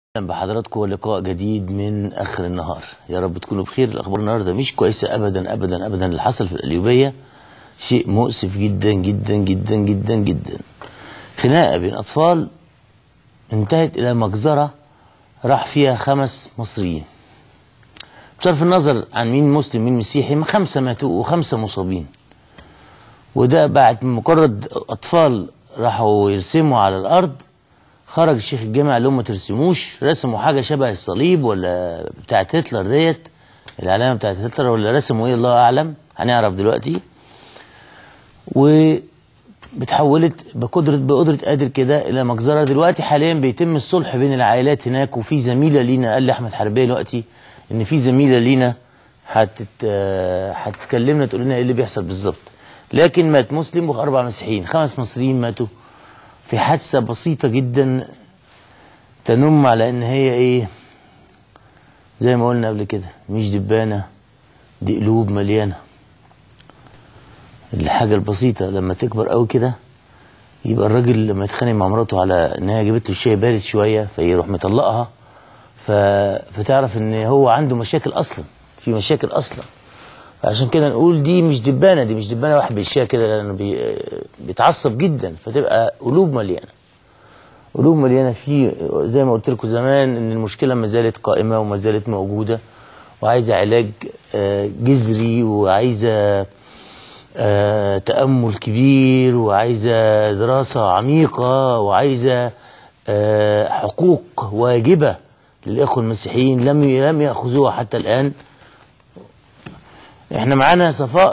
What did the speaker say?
اهلا بحضراتكم ولقاء جديد من اخر النهار يا رب تكونوا بخير الاخبار النهارده مش كويسه ابدا ابدا ابدا اللي حصل في القليوبيه شيء مؤسف جدا جدا جدا جدا جدا خناقه بين اطفال انتهت الى مجزره راح فيها خمس مصريين بصرف النظر عن مين مسلم مين مسيحي ما خمسه ماتوا وخمسه مصابين وده بعد مجرد اطفال راحوا يرسموا على الارض خرج الشيخ الجامع قال لهم ما ترسموش رسموا حاجه شبه الصليب ولا بتاعت هتلر ديت العلامه بتاعت هتلر ولا رسموا ايه الله اعلم هنعرف دلوقتي و بتحولت بقدرة بقدرة قادر كده إلى مجزرة دلوقتي حاليا بيتم الصلح بين العائلات هناك وفي زميلة لينا قال لي أحمد حربية دلوقتي إن في زميلة لينا هتت هتكلمنا تقول لنا إيه اللي بيحصل بالظبط لكن مات مسلم وأربع مسيحيين خمس مصريين ماتوا في حادثة بسيطة جدا تنم على ان هي ايه زي ما قلنا قبل كده مش دبانة دي قلوب مليانة الحاجة البسيطة لما تكبر قوي كده يبقى الراجل لما يتخانق مع مراته على ان هي جابت له الشاي بارد شوية فيروح مطلقها ف... فتعرف ان هو عنده مشاكل اصلا في مشاكل اصلا عشان كده نقول دي مش دبانه دي مش دبانه واحد بيشيها كده لانه بي بيتعصب جدا فتبقى قلوب مليانه قلوب مليانه في زي ما قلت لكم زمان ان المشكله ما زالت قائمه وما زالت موجوده وعايزه علاج جذري وعايزه تامل كبير وعايزه دراسه عميقه وعايزه حقوق واجبه للاخوه المسيحيين لم لم ياخذوها حتى الان احنا معانا صفاء